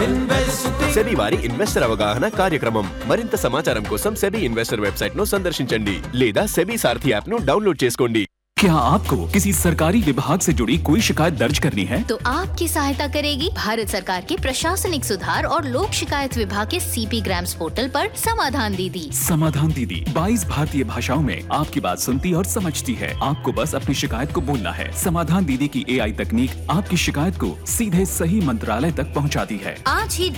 SEBI వారి investor అవగాహన కార్యక్రమం మరింత సమాచారం కోసం సెబీ ఇన్వెస్టర్ వెబ్సైట్ ను సందర్శించండి లేదా సెబీ సారథి యాప్ ను డౌన్లోడ్ చేసుకోండి क्या आपको किसी सरकारी विभाग से जुड़ी कोई शिकायत दर्ज करनी है तो आपकी सहायता करेगी भारत सरकार के प्रशासनिक सुधार और लोक शिकायत विभाग के सीपी ग्राम्स पोर्टल पर समाधान दीदी समाधान दीदी 22 भारतीय भाषाओं में आपकी बात सुनती और समझती है आपको बस अपनी शिकायत को बोलना है समाधान दीदी की एआई तकनीक आपकी शिकायत को सीधे सही मंत्रालय तक पहुंचाती है आज ही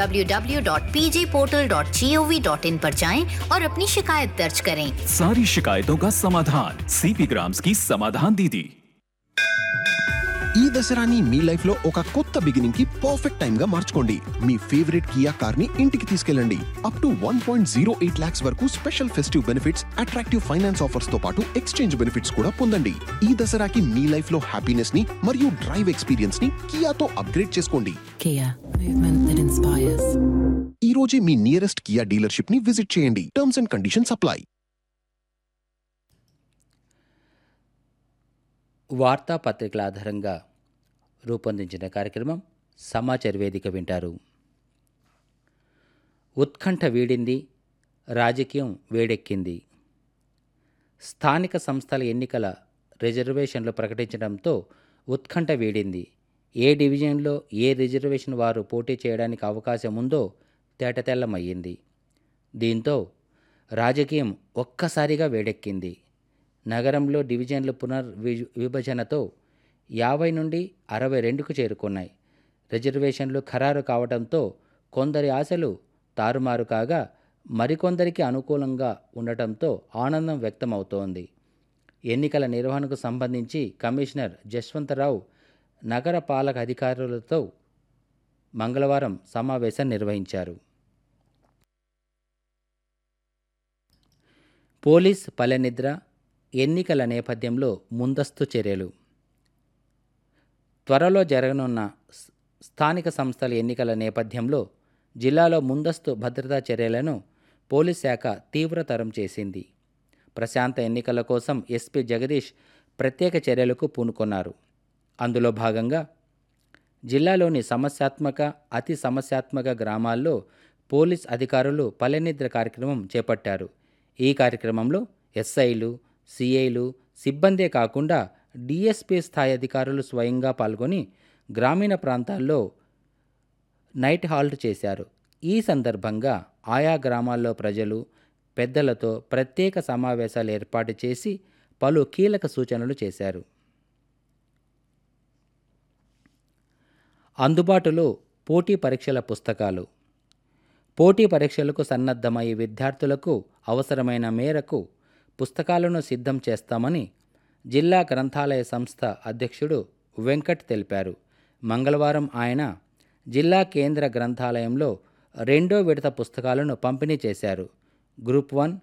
www.pjportal.gov.in पर जाएं और अपनी शिकायत दर्ज करें सारी शिकायतों का समाधान सीपी ग्राम्स की समाधान दीदी ఈ దసరాని మీ లైఫ్ లో ఒక కొత్త బిగినింగ్ కి పర్ఫెక్ట్ టైం గా మార్చుకోండి మీ ఫేవరెట్ కియా కార్ ని ఇంటికి తీసుకెళ్ళండి up to one point zero eight lakhs వరకు special festive benefits attractive finance offers తో పాటు ఎక్స్చేంజ్ బెనిఫిట్స్ కూడా పొందండి ఈ దసరాకి మీ లైఫ్ లో హ్యాపీనెస్ ని మరియు డ్రైవ్ ఎక్స్పీరియన్స్ ని కియాతో అప్గ్రేడ్ చేసుకోండి Kia, movement that inspires. ఈ రోజే మీ నియరెస్ట్ కియా డీలర్షిప్ ని విజిట్ చేయండి టర్మ్స్ అండ్ కండిషన్స్ అప్లై వార్తాపత్రికల ఆధారంగా రూపొందించిన కార్యక్రమం సమాచార వేదిక వింటారు ఉత్కంఠ వీడింది రాజకీయం వేడెక్కింది స్థానిక సంస్థల ఎన్నికల రిజర్వేషన్లు ప్రకటించడంతో ఉత్కంఠ వీడింది ఏ డివిజన్లో ఏ రిజర్వేషన్ వారు పోటీ చేయడానికి అవకాశం ఉందో తేటతెల్లమయ్యింది దీంతో రాజకీయం ఒక్కసారిగా వేడెక్కింది నగరంలో డివిజన్ల పునర్వి విభజనతో యాభై నుండి అరవై రెండుకు చేరుకున్నాయి రిజర్వేషన్లు ఖరారు కావడంతో కొందరి ఆశలు తారుమారు కాగా మరికొందరికి అనుకూలంగా ఉండటంతో ఆనందం వ్యక్తమవుతోంది ఎన్నికల నిర్వహణకు సంబంధించి కమిషనర్ జశ్వంతరావు నగర పాలక అధికారులతో మంగళవారం సమావేశం నిర్వహించారు పోలీస్ పల్లెనిద్ర ఎన్నికల నేపథ్యంలో ముందస్తు చర్యలు త్వరలో జరగనున్న స్- స్థానిక సంస్థల ఎన్నికల నేపథ్యంలో జిల్లాలో ముందస్తు భద్రతా చర్యలను పోలీస్ శాఖ తీవ్రతరం చేసింది ప్రశాంత ఎన్నికల కోసం ఎస్పీ జగదీష్ ప్రత్యేక చర్యలకు పూనుకున్నారు అందులో భాగంగా జిల్లాలోని సమస్యాత్మక అతి సమస్యాత్మక గ్రామాల్లో పోలీస్ అధికారులు పల్లెనిద్ర కార్యక్రమం చేపట్టారు ఈ కార్యక్రమంలో ఎస్ఐలు సిఐలు సిబ్బందే కాకుండా డిఎస్పీ స్థాయి అధికారులు స్వయంగా పాల్గొని గ్రామీణ ప్రాంతాల్లో నైట్ హాల్ట్ చేశారు ఈ సందర్భంగా ఆయా గ్రామాల్లో ప్రజలు పెద్దలతో ప్రత్యేక సమావేశాలు ఏర్పాటు చేసి పలు కీలక సూచనలు చేశారు అందుబాటులో పోటీ పరీక్షల పుస్తకాలు పోటీ పరీక్షలకు సన్నద్ధమయ్యే విద్యార్థులకు అవసరమైన మేరకు పుస్తకాలను సిద్ధం చేస్తామని జిల్లా గ్రంథాలయ సంస్థ అధ్యక్షుడు వెంకట్ తెలిపారు మంగళవారం ఆయన జిల్లా కేంద్ర గ్రంథాలయంలో రెండో విడత పుస్తకాలను పంపిణీ చేశారు గ్రూప్ వన్